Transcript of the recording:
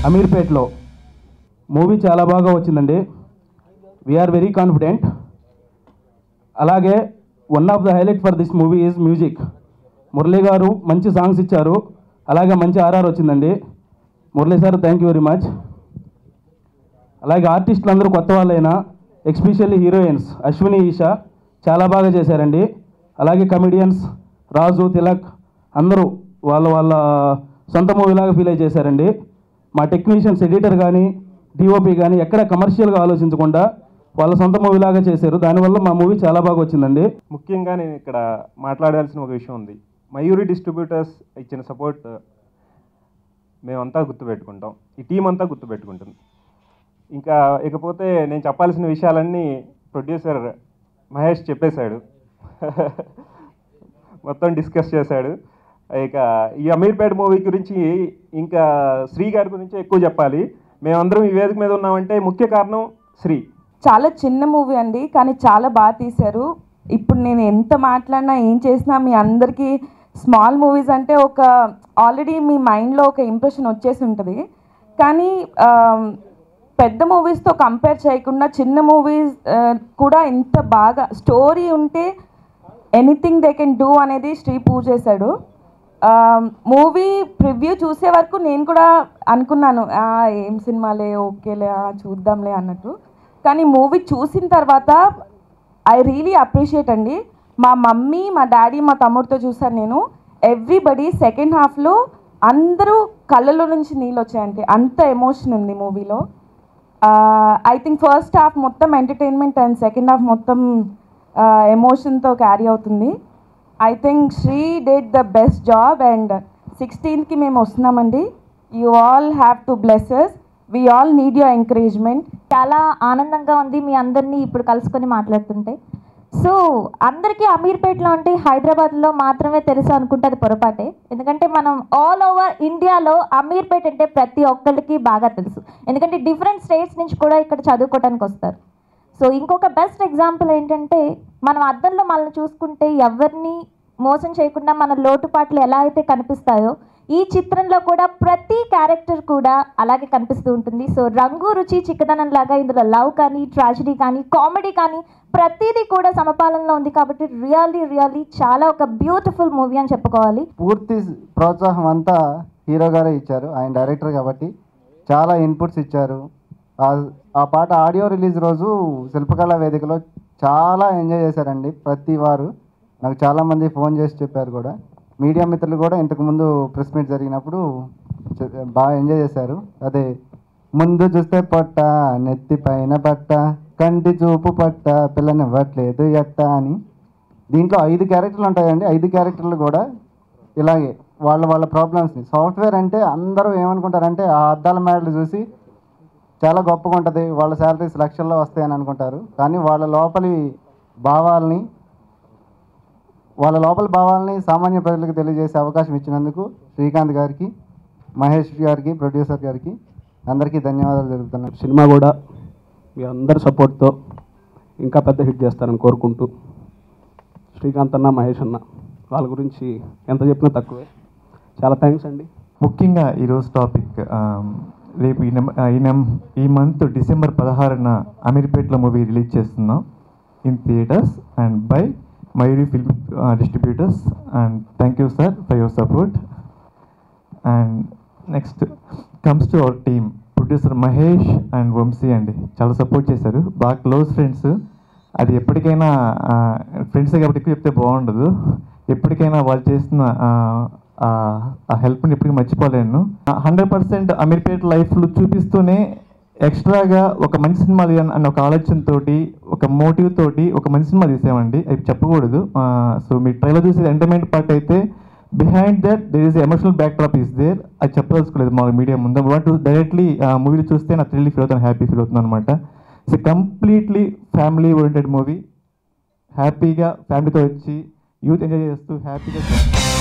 అమీర్పేట్లో movie చాలా బాగా వచ్చిందండి వీఆర్ వెరీ కాన్ఫిడెంట్ అలాగే one of the highlight for this movie is music Murali గారు మంచి సాంగ్స్ ఇచ్చారు అలాగే మంచి ఆర్ఆర్ వచ్చిందండి Murali sir thank you very much అలాగే ఆర్టిస్టులు అందరూ కొత్త వాళ్ళైనా ఎస్పెషల్లీ హీరోయిన్స్ అశ్విని ఈషా చాలా బాగా చేశారండి అలాగే కమెడియన్స్ రాజు తిలక్ అందరూ వాళ్ళ వాళ్ళ సొంత మూవీలాగా ఫీల్ అయి చేశారండి మా టెక్నీషియన్స్ ఎడిటర్ కానీ డిఓపి కానీ ఎక్కడ కమర్షియల్గా ఆలోచించకుండా వాళ్ళ సొంత మూవీలాగా చేశారు దానివల్ల మా మూవీ చాలా బాగా వచ్చిందండి ముఖ్యంగా నేను ఇక్కడ మాట్లాడాల్సిన ఒక విషయం ఉంది మయూరి డిస్ట్రిబ్యూటర్స్ ఇచ్చిన సపోర్ట్ మేమంతా గుర్తుపెట్టుకుంటాం ఈ టీం అంతా గుర్తుపెట్టుకుంటుంది ఇంకా ఇకపోతే నేను చెప్పాల్సిన విషయాలన్నీ ప్రొడ్యూసర్ మహేష్ చెప్పేశాడు మొత్తం డిస్కస్ చేశాడు ఇక ఈ అమీర్పేట మూవీ గురించి ఇంకా శ్రీ గారి గురించి ఎక్కువ చెప్పాలి మేమందరం ఈ వేదిక మీద ఉన్నామంటే ముఖ్య కారణం శ్రీ చాలా చిన్న మూవీ అండి కానీ చాలా బాగా తీశారు ఇప్పుడు నేను ఎంత మాట్లాడినా ఏం చేసినా మీ అందరికీ స్మాల్ మూవీస్ అంటే ఒక ఆల్రెడీ మీ మైండ్లో ఒక ఇంప్రెషన్ వచ్చేసి ఉంటుంది కానీ ఆ, పెద్ద మూవీస్తో కంపేర్ చేయకుండా చిన్న మూవీస్ కూడా ఇంత బాగా స్టోరీ ఉంటే ఎనీథింగ్ దే కెన్ డూ అనేది శ్రీ పూజ చేశాడు మూవీ ప్రివ్యూ చూసే వరకు నేను కూడా అనుకున్నాను "ఆ, ఏం సినిమాలే ఓకేలే ఆ, చూద్దాంలే అన్నట్టు కానీ మూవీ చూసిన తర్వాత ఐ రియలీ అప్రిషియేట్ అండి మా మమ్మీ మా డాడీ మా తమ్ముడితో చూసాను నేను ఎవ్రీబడి సెకండ్ హాఫ్లో అందరూ కళ్ళలో నుంచి నీళ్ళు వచ్చాయండి అంత ఎమోషన్ ఉంది మూవీలో ఐ థింక్ ఫస్ట్ హాఫ్ మొత్తం ఎంటర్టైన్మెంట్ అండ్ సెకండ్ హాఫ్ మొత్తం ఎమోషన్తో క్యారీ అవుతుంది I think Sri did the best job and సిక్స్టీన్త్కి మేము వస్తున్నామండి you all have to blesses we all need your encouragement చాలా ఆనందంగా ఉంది మీ అందరినీ ఇప్పుడు కలుసుకొని మాట్లాడుతుంటే సో అందరికీ అమీర్పేటలో అంటే హైదరాబాద్లో మాత్రమే తెలుసు అనుకుంటే అది పొరపాటే ఎందుకంటే మనం ఆల్ ఓవర్ ఇండియాలో అమీర్పేట్ అంటే ప్రతి ఒక్కరికి బాగా తెలుసు ఎందుకంటే డిఫరెంట్ స్టేట్స్ నుంచి కూడా ఇక్కడ చదువుకోవడానికి వస్తారు సో ఇంకొక బెస్ట్ ఎగ్జాంపుల్ ఏంటంటే మనం అద్దంలో మనల్ని చూసుకుంటే ఎవరిని మోసం చేయకుండా మన లోటుపాట్లు ఎలా అయితే కనిపిస్తాయో ఈ చిత్రంలో కూడా ప్రతి క్యారెక్టర్ కూడా అలాగే కనిపిస్తూ ఉంటుంది సో రంగు రుచి చిక్కదనం లాగా ఇందులో లవ్ కానీ ట్రాజడీ కానీ కామెడీ కానీ ప్రతిదీ కూడా సమపాలనలో ఉంది కాబట్టి రియల్లీ రియల్లీ చాలా ఒక బ్యూటిఫుల్ మూవీ అని చెప్పుకోవాలి పూర్తి ప్రోత్సాహం అంతా హీరో గారే ఇచ్చారు ఆయన డైరెక్టర్ కాబట్టి చాలా ఇన్పుట్స్ ఇచ్చారు ఆ- ఆ పాట ఆడియో రిలీజ్ రోజు శిల్పకళా వేదికలో చాలా ఎంజాయ్ చేశారండి ప్రతి వారు నాకు చాలామంది ఫోన్ చేసి చెప్పారు కూడా మీడియా మిత్రులు కూడా ఇంతకుముందు ప్రెస్ మీట్ జరిగినప్పుడు చె- బాగా ఎంజాయ్ చేశారు అదే ముందు చూస్తే పొట్ట నెత్తి పైన పట్ట కంటి చూపు పట్ట పిల్లనివ్వట్లేదు ఎట్ట అని దీంట్లో ఐదు క్యారెక్టర్లు ఉంటాయండి ఐదు క్యారెక్టర్లు కూడా ఇలాగే వాళ్ళ వాళ్ళ ప్రాబ్లమ్స్ని సాఫ్ట్వేర్ అంటే అందరూ ఏమనుకుంటారంటే ఆ అద్దాల మేడలు చూసి చాలా గొప్పగా ఉంటుంది వాళ్ళ శాలరీస్ లక్షల్లో వస్తాయని అనుకుంటారు కానీ వాళ్ళ లోపలి భావాల్ని వాళ్ళ లోపల భావాల్ని సామాన్య ప్రజలకు తెలియజేసే అవకాశం ఇచ్చినందుకు శ్రీకాంత్ గారికి మహేష్ గారికి ప్రొడ్యూసర్ గారికి అందరికీ ధన్యవాదాలు తెలుపుతున్నాను సినిమా కూడా మీ అందరి సపోర్ట్తో ఇంకా పెద్ద హిట్ చేస్తారని కోరుకుంటూ శ్రీకాంత్ అన్న మహేష్ అన్న వాళ్ళ గురించి ఎంత చెప్పినా తక్కువే చాలా థ్యాంక్స్ అండి ముఖ్యంగా ఈరోజు టాపిక్ ఆమ్, రేపు ఈ నెం ఈ నెం ఈ మంత్ డిసెంబర్ పదహారున అమీర్పేట్లో మూవీ రిలీజ్ చేస్తున్నాం in theatres and by Mayuri film distributors and thank you sir for your support and next comes to our team producer Mahesh and Vamshi అండి చాలా సపోర్ట్ చేశారు బాగా క్లోజ్ ఫ్రెండ్స్ అది ఎప్పటికైనా ఫ్రెండ్స్ కాబట్టి ఎక్కువ చెప్తే బాగుండదు ఎప్పటికైనా వాళ్ళు చేస్తున్న ఆ, ఆ, ఆ హెల్ప్ని ఎప్పటికీ మర్చిపోలేను హండ్రెడ్ పర్సెంట్ అమీర్పేట్ లైఫ్లో చూపిస్తూనే ఎక్స్ట్రాగా ఒక మంచి సినిమా తీయాలని అన్న ఒక ఆలోచనతోటి ఒక మోటివ్ తోటి ఒక మంచి సినిమా తీసామండి అవి చెప్పకూడదు సో మీరు ట్రైలర్ చూసే ఎంటర్టైన్మెంట్ పార్ట్ అయితే behind that there is emotional backdrop is there అది చెప్పదలుచుకోలేదు మా మీడియా ముందు వాట్ డైరెక్ట్లీ మూవీలు చూస్తే నాకు థ్రిల్లీ ఫీల్ అవుతాను హ్యాపీ ఫీల్ అవుతుంది అనమాట so completely family oriented movie హ్యాపీగా ఫ్యామిలీతో వచ్చి యూత్ ఎంజాయ్ చేస్తూ హ్యాపీగా